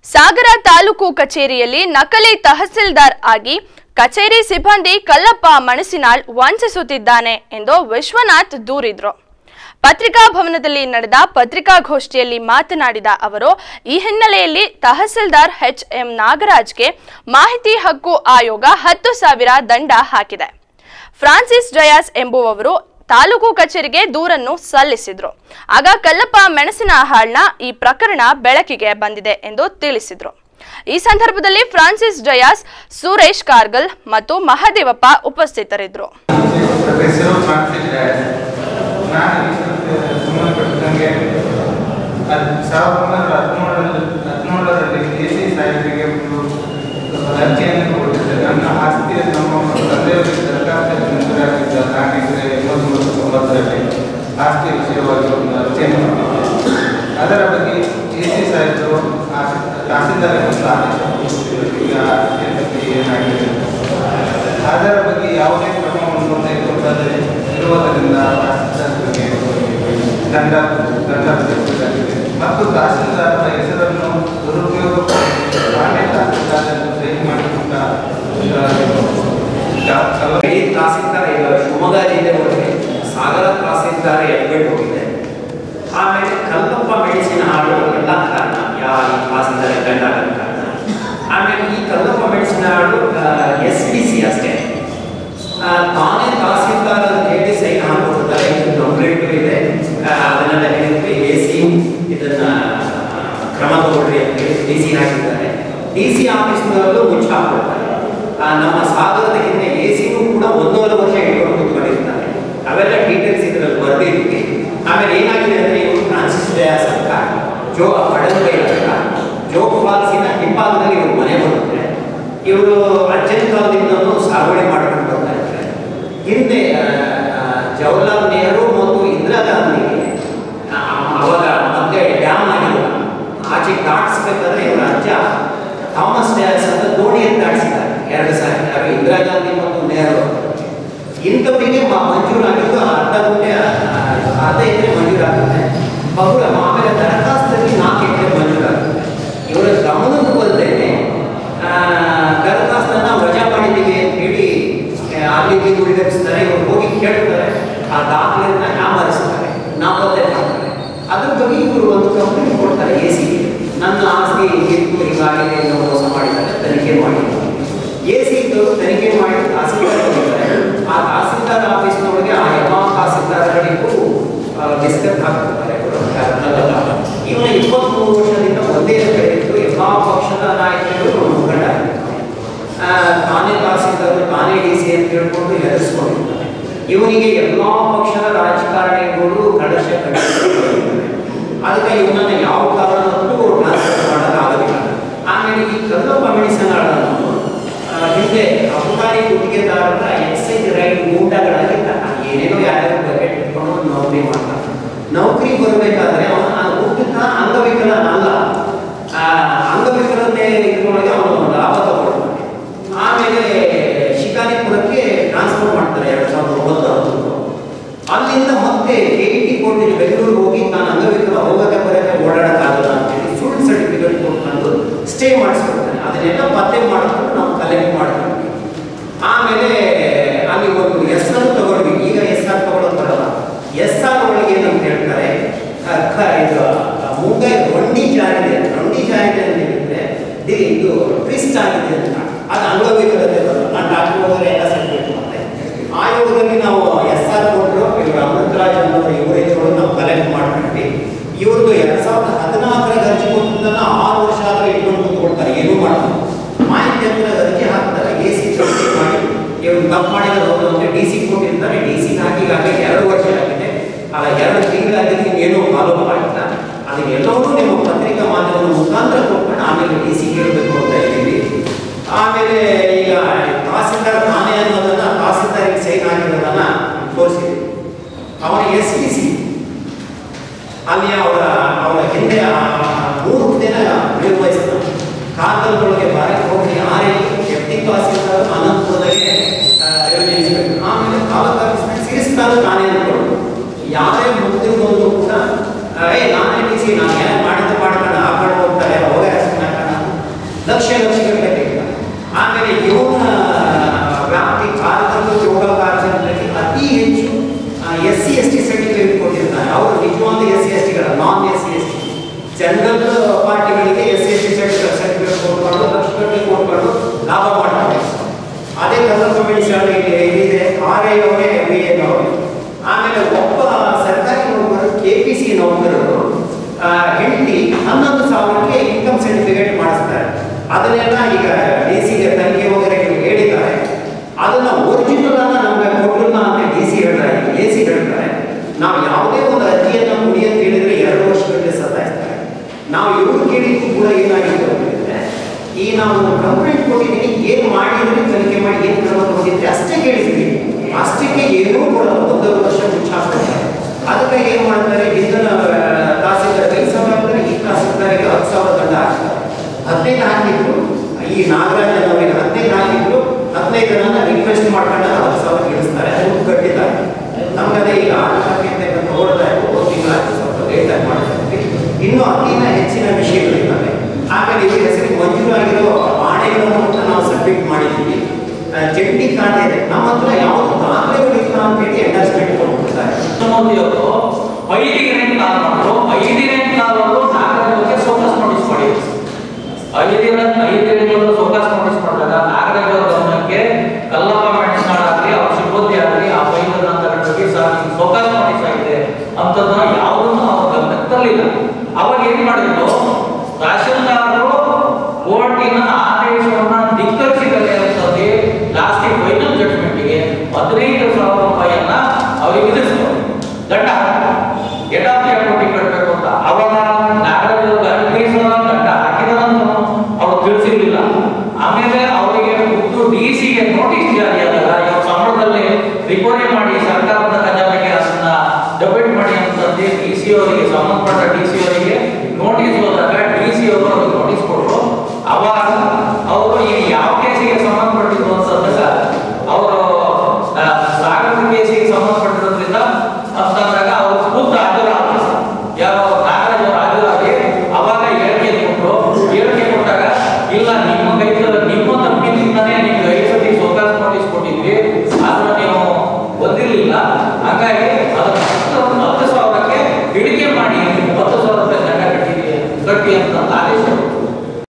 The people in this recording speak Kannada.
ಸಾಗರ ತಾಲೂಕು ಕಚೇರಿಯಲ್ಲಿ ನಕಲಿ ತಹಸೀಲ್ದಾರ್ ಆಗಿ ಕಚೇರಿ ಸಿಬ್ಬಂದಿ ಕಲ್ಲಪ್ಪ ಮಣಸಿನಾಳ್ ವಂಚಿಸುತ್ತಿದ್ದಾನೆ ಎಂದು ವಿಶ್ವನಾಥ್ ದೂರಿದ್ರು ಪತ್ರಿಕಾ ಭವನದಲ್ಲಿ ನಡೆದ ಪತ್ರಿಕಾಗೋಷ್ಠಿಯಲ್ಲಿ ಮಾತನಾಡಿದ ಅವರು ಈ ಹಿನ್ನೆಲೆಯಲ್ಲಿ ತಹಸೀಲ್ದಾರ್ ಎಚ್ ಎಂ ನಾಗರಾಜ್ಗೆ ಮಾಹಿತಿ ಹಕ್ಕು ಆಯೋಗ ಹತ್ತು ಸಾವಿರ ದಂಡ ಹಾಕಿದೆ ಫ್ರಾನ್ಸಿಸ್ ಜಯಾಸ್ ಎಂಬುವವರು ತಾಲೂಕು ಕಚೇರಿಗೆ ದೂರನ್ನು ಸಲ್ಲಿಸಿದ್ರು ಆಗ ಕಲ್ಲಪ್ಪ ಮೆಣಸಿನಹಾಳ್ನ ಈ ಪ್ರಕರಣ ಬೆಳಕಿಗೆ ಬಂದಿದೆ ಎಂದು ತಿಳಿಸಿದ್ರು ಈ ಸಂದರ್ಭದಲ್ಲಿ ಫ್ರಾನ್ಸಿಸ್ ಜಯಾಸ್ ಸುರೇಶ್ ಕಾರ್ಗಲ್ ಮತ್ತು ಮಹದೇವಪ್ಪ ಉಪಸ್ಥಿತರಿದ್ದರು ನನ್ನ ಹೆಸರು ಫ್ರಾನ್ಸಿಸ್ ನಾನು ಇದಕ್ಕೆ ಸಂಬಂಧಪಟ್ಟಂಗೆ ಅದು ಸಾವಿರದ ಒಂಬೈನೂರ ಹದಿನೇಳರಲ್ಲಿ ಹದಿನೇಳರಲ್ಲಿ ಎ ಸಿ ಸಾಹೇಬರಿಗೆ ಒಂದು ಅರ್ಜಿಯನ್ನು ಕೊಟ್ಟಿದ್ದೆ ನನ್ನ ಆಸ್ತಿ ನಮ್ಮ ತಂದೆಯವರಿಗೆ ದರಖಾಸ್ತು ಮಂಜೂರಾಗಿದ್ದ ನಾಲ್ಕು ಎಂಬತ್ತೊಂಬತ್ತು ತೊಂಬತ್ತರಲ್ಲಿ ಆಸ್ತಿ ವಿಷಯವಾಗಿ ಒಂದು ಅರ್ಜಿಯನ್ನು ಕೊಟ್ಟಿದ್ದೆ ಅದರ ಬಗ್ಗೆ ಎ ಸಿ ಸಾಹೇಬರು ತಹಸೀಲ್ದಾರ್ ಒಂದು ಆದೇಶ ಕೊಟ್ಟಿದ್ದರು. ಈಗ ಆಸ್ತಿಯ ಏನಾಗಿದೆ ಅದರ ಬಗ್ಗೆ ಯಾವುದೇ ಕ್ರಮವನ್ನು ತೆಗೆದುಕೊಳ್ಳದೆ ಇರುವುದರಿಂದ ತಹಸೀಲ್ದಾರ್ಗೆ ದಂಡ ದಂಡ ವಿಧಿಸಲಾಗಿದೆ ಮತ್ತು ತಹಸೀಲ್ದಾರರ ಹೆಸರನ್ನು ದುರುಪಯೋಗ ನಾನೇ ತಹಸೀಲ್ದಾರ್ ಎಂದು ಸಹಿ ಮಾಡಿಕೊಂಡ ಇಡೀ ತಹಸೀಲ್ದಾರ್ ಈಗ ಶಿವಮೊಗ್ಗ ಜಿಲ್ಲೆ ಒಳಗೆ ಸಾಗರ ತಹಸೀಲ್ದಾರ್ ಎಡ್ಬಿಟ್ಟು ಹೋಗಿದೆ ಆಮೇಲೆ ಕಲ್ಲಪ್ಪ ಮೆಡಿಸಿನ್ ಹಾಡು ಎಲ್ಲ ಕಾರಣ ಯಾ ಈ ತಹಸೀಲ್ದಾರ್ ದಂಡ ಆಗೋ ಕಾರಣ ಆಮೇಲೆ ಈ ಕಲ್ಲಪ್ಪ ಮೆಡಿಸಿನ್ ಹಾಡು ಎಸ್ ಡಿ ಸಿ ಅಷ್ಟೇ ಆ, ತಾನೇ ತಹಸೀಲ್ದಾರ್ ಅಂತ ಹೇಳಿ ಸೈನ್ ಹಾಕೊಂಡಿದ್ದಾರೆ ಇದು ಕಂಪ್ಲೇಂಟ್ ಇದೆ ಆ, ಅದನ್ನೆಲ್ಲ ಹೇಳಿದ್ರೆ ಎ ಸಿ ಇದನ್ನ ಆ, ಕ್ರಮ ತಗೊಳ್ರಿ ಅಂತ ಹೇಳಿ ಡಿ ಸಿ ಹಾಕಿದ್ದಾರೆ ಡಿ ಸಿ ಆಫೀಸ್ನಲ್ಲೂ ಮುಚ್ಚಾಕ್ಬಿಡ್ತಾರೆ ಆ, ನಮ್ಮ ಸಾಗರದ ಹಿಂದೆ ಎ ಸಿನೂ ಕೂಡ ಒಂದೂವರೆ ವರ್ಷ ಇಟ್ಕೊಂಡು ಕೂತ್ಕೊಂಡಿರ್ತಾರೆ ಅವೆಲ್ಲ ಡೀಟೇಲ್ಸ್ ಇದರಲ್ಲಿ ಬರ್ದಿರ್ತೀವಿ ಆಮೇಲೆ ಏನಾಗಿದೆ ಅಂದ್ರೆ ಇವರು ಫ್ರಾನ್ಸಿಸ್ ಡಯಾಸ್ ಅಂತ ಜೋ ಪಡಂಬೈ ಅಂತ ಜೋಗ್ ಫಾಲ್ಸಿನ ಹಿಂಭಾಗದಲ್ಲಿ ಇವರು ಮನೆ ಬರುತ್ತೆ ಇವರು ಅಜ್ಜನ ಕಾಲದಿಂದಲೂ ಸಾಗುವಳಿ ಮಾಡ್ಕೊಂಡು ಬರ್ತಾ ಇದ್ದಾರೆ ಹಿಂದೆ ಆ, ಆ, ಜವಾಹರ್ಲಾಲ್ ನೆಹರು ಮತ್ತು ಇಂದಿರಾ ಗಾಂಧಿಗೆ ಆ, ಅವಾಗ ಮತ್ತೆ ಡ್ಯಾಮ್ ಆಗಿಲ್ಲ ಆಚೆ ದಾಟಿಸ್ಬೇಕಾದ್ರೆ ಇವರ ಅಜ್ಜ ಥಾಮಸ್ ಡ್ಯಾಸ್ ಅಂತ ದೋಣಿಯನ್ನು ದಾಟಿಸಿದ್ದಾರೆ ಎರಡು ಸಾರಿ ಯಾರು ಇಂದಿರಾ ಗಾಂಧಿ ಮತ್ತು ನೆಹರು ಇಂಥವರಿಗೆ ಮ- ಮಂಜೂರಾಗಿದ್ದು ಅರ್ಧ ಗುಂಟೆ ಆ, ಅರ್ಧ ಎಕರೆ ಮಂಜೂರಾಗುತ್ತೆ ಬಹುಳ ಆಮೇಲೆ ದರಖಾಸ್ತಲ್ಲಿ ನಾಲ್ಕು ಎಕರೆ ಮಂಜೂರಾಗುತ್ತೆ ಇವರ ಗಮನಕ್ಕೆ ಬರ್ತೇನೆ ದರಖಾಸ್ತನ್ನ ವಜಾ ಮಾಡಿದ್ದೀವಿ ಅಂತ ಹೇಳಿ ಆ, ಅಲ್ಲಿ ಇಲ್ಲಿ ಉಳಿದಿರಿಸ್ತಾರೆ ಇವರು ಹೋಗಿ ಕೇಳ್ತಾರೆ ಆ ದಾಖಲೆಯನ್ನ ನಾಮರಿಸ್ತಾರೆ ನಾಪತ್ತೆ ಮಾಡ್ತಾರೆ ಅದ್ರ ಬಗ್ಗೆ ಇವರು ಒಂದು ಕಂಪ್ಲೇಂಟ್ ಕೊಡ್ತಾರೆ ಎ ಸಿ ನನ್ನ ಆಸ್ತಿ ಇತ್ತು ಹೀಗಾಗಿದೆ ಅನ್ನೋ ಮೋಸ ಮಾಡಿದ್ದಾರೆ ತನಿಖೆ ಮಾಡಿ ಎ ಸಿ ಇದ್ದವರು ತನಿಖೆ ಮಾಡಿ ತಹಸೀಲ್ದಾರ್ ಹೋಗಿದ್ದಾರೆ ಆ ತಹಸೀಲ್ದಾರ್ ಆಫೀಸ್ನೊಳಗೆ ಆ ಎಲ್ಲ ತಹಸೀಲ್ದಾರ್ಗಳಿಗೂ ಡಿಸ್ಕಸ್ ಹಾಕ್ತಿರ್ತಾರೆ ಇವನು ಇಪ್ಪತ್ಮೂರು ವರ್ಷದಿಂದ ಒಂದೇ ಕಡೆ ಇದ್ದು ಎಲ್ಲ ಪಕ್ಷದ ನಾಯಕರು ಮುಖಂಡ ಆ, ತಾನೇ ತಹಸೀಲ್ದಾರ್ ತಾನೇ ಡಿ ಸಿ ಅಂತ ಹೇಳ್ಕೊಂಡು ಎದುರಿಸ್ಕೊಂಡಿರ್ತಾನೆ ಇವನಿಗೆ ಎಲ್ಲ ಪಕ್ಷದ ರಾಜಕಾರಣಿಗಳು ಕಳಶ ಕಟ್ಟಿದ್ದಾರೆ ಅದಕ್ಕೆ ಇವನನ್ನ ಯಾವ ಕಾರಣಕ್ಕೂ ಟ್ರಾನ್ಸ್ಫರ್ ಮಾಡೋಕ್ಕಾಗೋದಿಲ್ಲ ಆಮೇಲೆ ಈ ಕಲ್ಲಪ್ಪ ಮೆಡಿಸನ್ಗಳನ್ನು ಹಿಂದೆ ಅಬಕಾರಿ ಗುತ್ತಿಗೆದಾರರ ಎಕ್ಸೈಸ್ ರೈಟ್ ಗೂಂಡಾಗಳಾಗಿದ್ದ ಏನೇನೋ ಯಾರ್ಯಾರು ಬಕೆಟ್ ಇಟ್ಕೊಂಡು ಒಂದು ನೌಕರಿ ಮಾಡ್ತಾನೆ ನೌಕರಿ ಬರಬೇಕಾದ್ರೆ ಅವನು ನಾನು ಹುಟ್ಟಿದ ಅಂಗವಿಕಲ ಅಲ್ಲ ಆ, ಅಂಗವಿಕಲತೆ ಇದ್ರೊಳಗೆ ಅವನು ಲಾಭ ತಗೊಳ್ತಾನೆ ಆಮೇಲೆ ಶಿಕಾರಿಪುರಕ್ಕೆ ಟ್ರಾನ್ಸ್ಫರ್ ಮಾಡ್ತಾರೆ ಎರಡು ಸಾವಿರದ ಒಂಬತ್ತು ಹತ್ತೊಂಬತ್ತು ಅಲ್ಲಿಂದ ಮತ್ತೆ ಕೆ ಟಿ ಕೋರ್ಟಿಗೆ ಬೆಂಗಳೂರು ಹೋಗಿ ನಾನು ಅಂಗವಿಕಲ ಹೋಗಕ್ಕೆ ಬರೋಕ್ಕೆ ಓಡಾಡಕ್ಕಾಗಲ್ಲ ಅಂತೇಳಿ ಸುಳ್ಳು ಸರ್ಟಿಫಿಕೇಟ್ ಕೊಟ್ಕೊಂಡು ಸ್ಟೇ ಮಾಡಿಸ್ಕೊಡ್ತಾನೆ ಅದನ್ನೆಲ್ಲ ಪತ್ತೆ ಮಾಡಿಕೊಂಡು ನಾವು ಕಲೆಕ್ಟ್ ಮಾಡ್ತೀವಿ ಆಮೇಲೆ ಅಲ್ಲಿ ಒಂದು ಎಸ್ ಆರ್ ತಗೊಳ್ವಿ ಈಗ ಎಸ್ ಆರ್ ತಗೊಳ್ಳೋದು ಬರಲ್ಲ ಎಸ್ ಆರ್ ಒಳಗೆ ಏನಂತ ಹೇಳ್ತಾರೆ ಆ, ಕ- ಇದು ಆ, ಮುಂಗೈ ರಂಡಿ ಜಾರಿದೆ ರಂಡಿ ಜಾರಿದೆ ಅಂತ ಹೇಳಿದ್ರೆ ದಿ- ಇದು ಟ್ವಿಸ್ಟ್ ಆಗಿದೆ ಅಂತ ಅದು ಅಂಗವಿಕಲತೆ ಬರಲ್ಲ ನಾನು ಡಾಕ್ಟರ್ ಹೋದರೆ ಎಲ್ಲ ಸರ್ಟಿಫಿಕೇಟ್ ಮತ್ತೆ ಆಯೋಗದಲ್ಲಿ ನಾವು ಎಸ್ ಆರ್ ಕೊಟ್ಟರು ಇವರು ಅಮೃತರಾಜ್ ಅನ್ನೋರು ಇವರು ಇದ್ರೊಳಗೆ ನಾವು ಕಲೆಕ್ಟ್ ಮಾಡ್ಕೊಂಡ್ವಿ ಇವ್ರದ್ದು ಎರಡ್ ಸಾವಿರದ ಹದಿನಾಲ್ಕರಾಗ ಅರ್ಜಿ ಕೊಟ್ಟಿದ್ದನ್ನ ಆರು ವರ್ಷ ಆದ್ರೆ ಇಟ್ಕೊಂಡು ಕೂತ್ಕೊಳ್ತಾರೆ ಏನೂ ಮಾಡಲ್ಲ ಮಾಹಿತಿ ಅಂತ ಅರ್ಜಿ ಹಾಕ್ತಾರೆ ಎ ಸಿ ಚರ್ಚೆ ಮಾಡಿ ಇವ್ರು ತಪ್ಪು ಮಾಡಿದ್ರೆ ಹೌದು ಅಂತ ಡಿ ಸಿ ಕೊಟ್ಟಿರ್ತಾರೆ ಡಿ ಸಿ ಹಾಕಿ ಈಗಾಗಲೇ ಎರಡು ವರ್ಷ ಆಗಿದೆ ಅಲ್ಲ ಎರಡು ತಿಂಗಳಾಗಿದೆ ಏನೂ ಫಾಲೋ ಆಗಿಲ್ಲ ಅದನ್ನೆಲ್ಲವೂ ನಿಮ್ಮ ಪತ್ರಿಕಾ ಮಾಧ್ಯಮದ ಮುಖಾಂತರ ಕೊಟ್ಕೊಂಡು ಆಮೇಲೆ ಡಿ ಸಿ ಕೇಳಬೇಕು ಅಂತ ಇದ್ದೀವಿ ಆಮೇಲೆ ಈಗ ತಹಸೀಲ್ದಾರ್ ತಾನೇ ಅನ್ನೋದನ್ನ ತಹಸೀಲ್ದಾರಿಗೆ ಸೈನ್ ಆಗಿರೋದನ್ನ ತೋರಿಸಿದ್ವಿ ಅವನ ಎಸ್ ಡಿ ಸಿ ಅಲ್ಲಿ ಅವರ ಅವರ ಹಿಂದೆ ಆ- ಆ ಮೂರು ದಿನ ನಿರ್ವಹಿಸ್ತಾನೆ ಕಾರ್ಗಲ್ಗಳಿಗೆ ಬಾರಕ್ಕೆ ಹೋಗಿ ಆರೇ ಎಫ್ಟಿ ತಹಸೀಲ್ದಾರ್ ಅನಂತಪುರದಾಗೆ ರೆವಿನ್ಯೂ ಇನ್ಸ್ಪೆಕ್ಟರ್ ಆಮೇಲೆ ತಾಲೂಕು ಇನ್ಸ್ಪೆಕ್ಟರ್ ಸಿರಿಸ್ತಾನ ತಾನೇ ಅನ್ಕೊಂಡು ಯಾರೇ ಮುಂದೆ ಬಂದು ಕೂಡ ಆ, ಏ ನಾನೇ ಡಿ ಸಿ ನಾನು ಏನು ಮಾಡಿದ್ದು ಮಾಡ್ಕೊಂಡು ಹಾಕೊಂಡು ಹೋಗ್ತಾರೆ ಅವಾಗ ಸುಮ್ಮನೆ ಅದನ್ನೆಲ್ಲ ಈಗ ಡಿ ಸಿಗೆ ತನಿಖೆ ವಗೇರೆ ಹೇಳಿದ್ದಾರೆ ಅದನ್ನ ಒರಿಜಿನಲ್ ಅನ್ನ ನಮ್ಗೆ ಕೊಟ್ಟಿಲ್ಲ ಅಂತ ಡಿ ಸಿ ಹೇಳ್ತಾರೆ ಎ ಸಿ ಹೇಳ್ತಾರೆ ನಾವು ಯಾವುದೇ ಒಂದು ಅರ್ಜಿಯನ್ನ ಕೊಡಿ ಅಂತ ಹೇಳಿದ್ರೆ ಎರಡು ವರ್ಷಗಳಿಗೆ ಸತಾಯಿಸ್ತಾರೆ ನಾವು ಇವರು ಕೇಳಿದ್ದು ಕೂಡ ಏನಾಗಿತ್ತು ಅಂತಂದ್ರೆ ಈ ನಾವು ಕಂಪ್ಲೇಂಟ್ ಕೊಟ್ಟಿದ್ದೀನಿ ಏನು ಮಾಡಿದ್ರಿ ತನಿಖೆ ಮಾಡಿ ಏನು ಕ್ರಮ ತಗೊಂಡಿದ್ರಿ ಅಷ್ಟೇ ಕೇಳಿದ್ವಿ ಅಷ್ಟಕ್ಕೆ ಏನೂ ಕೊಡಲ್ಲ ಒಂದೂವರೆ ವರ್ಷ ಮುಚ್ಚಾಕ್ತಾರೆ ಅದಕ್ಕೆ ಏನು ಮಾಡ್ತಾರೆ ಹಿಂದಿನ ತಹಸೀಲ್ದಾರ್ ಐದು ಸಾವಿರ ಹಾಕ್ತಾರೆ ಈ ತಹಸೀಲ್ದಾರಿಗೆ ಹತ್ತು ಸಾವಿರ ದಂಡ ಹಾಕ್ತಾರೆ ಹದಿನೈದು ಹಾಕಿದ್ರು ಈ ನಾಗರಾಜ ಅವರಿಗೆ ಹದಿನೈದು ಹಾಕಿದ್ರು ಹದಿನೈದು ಜನ ರಿಕ್ವೆಸ್ಟ್ ಮಾಡ್ಕೊಂಡು ಹತ್ತು ಸಾವಿರ ಇಳಿಸ್ತಾರೆ ದುಡ್ಡು ಕಟ್ಟಿದ್ದಾರೆ ನಮ್ಗದೇ ಈಗ ಆಟಕ್ಕೆ ಅಂತ ನೋಡ್ತಾ ಇದ್ದು ಒಂದು ತಿಂಗಳ ಸ್ವಲ್ಪ ಲೇಟಾಗಿ ಮಾಡ್ತೀವಿ ಇನ್ನೂ ಅತಿನ ಹೆಚ್ಚಿನ ವಿಷಯಗಳಿದ್ದಾವೆ ಆಮೇಲೆ ಇವ್ರ ಹೆಸರಿಗೆ ಮಂಜೂರಾಗಿರೋ ಆಣೆಗಳನ್ನು ಕೂಡ ನಾವು ಸಬ್ಮಿಟ್ ಮಾಡಿದ್ದೀವಿ ಆ, ಜಂಟಿ ಖಾತೆ ಇದೆ ನಮ್ಮ ಹತ್ರ ಯಾವುದು ದಾಖಲೆಗಳಿಲ್ಲ ಅಂತೇಳಿ ಎಂಡರ್ಸ್ಮೆಂಟ್ ಕೊಟ್ಬಿಡ್ತಾರೆ ಮೋದಿಯವರು ಐದಿನೇ ಕಾಲವರು ಐದಿನೇ ಕಾಲವರು ನಾಗರಿಕ ಬಗ್ಗೆ ಫೋಕಸ್ ನೋಟಿಸ್ ಮಾಡಿ ಐದಿನ ಐದಿನ ಫೋಕಸ್ ನೋಟಿಸ್ ಮಾಡಿದಾಗ ನಾಗರಿಕ ಗಮನಕ್ಕೆ ಕಲ್ಲಪ್ಪ ಮೆಣಸಿನಾಳ್ ಆಗಲಿ ಅವ್ರ ಸಿಬ್ಬಂದಿ ಆಗಲಿ ಆ ಫೈಲ್ ನಂತರ ಬಗ್ಗೆ ಸರ್ ಫೋಕಸ್ ನೋಟಿಸ್ ಆಗಿದೆ ಅಂತದನ್ನ ಯಾವುದನ್ನು ಅವ್ರ ಗಮನಕ್ಕೆ ತರಲಿಲ್ಲ ಅವಾಗ ಏನ್ ಮಾಡಿದ್ರು ತಹಶೀಲ್ದಾರರು ಕೋರ್ಟಿನ ಆದೇಶವನ್ನ ಧಿಕ್ಕರಿಸಿದರೆ ಅಂತಂದು ಲಾಸ್ಟಿಗೆ ಫೈನಲ್ ಜಡ್ಜ್ಮೆಂಟ್ಗೆ ಹದಿನೈದು ಸಾವಿರ ರೂಪಾಯಿಯನ್ನ ಅವರಿಗೆ ವಿಧಿಸಿದ್ರು ದಂಡ ಎಡಾಪ್ತಿ ಕೋಟಿ ಕಟ್ಟಬೇಕು ಅಂತ ಅವಾಗ ನಾಗರಿಕ ಹದಿನೈದು ಸಾವಿರ ದಂಡ ಹಾಕಿದಾರಂತ ಅವ್ರು ತಿಳಿಸಿರ್ಲಿಲ್ಲ ಆಮೇಲೆ ಅವರಿಗೆ ಖುದ್ದು ಡಿ ಸಿಗೆ ನೋಟಿಸ್ ಜಾರಿಯಾದಾಗ ಇವ್ರ ಸಂಬಳದಲ್ಲಿ ರಿಕವರಿ ಮಾಡಿ ಸರ್ಕಾರದ ಖಜಾನೆಗೆ ಅದನ್ನ ಡೆಬಿಟ್ ಮಾಡಿ ಅಂತಂದು ಡಿ ಸಿ ಅವರಿಗೆ ಸಂಬಂಧಪಟ್ಟ ಡಿ ಸಿ ಅವರಿಗೆ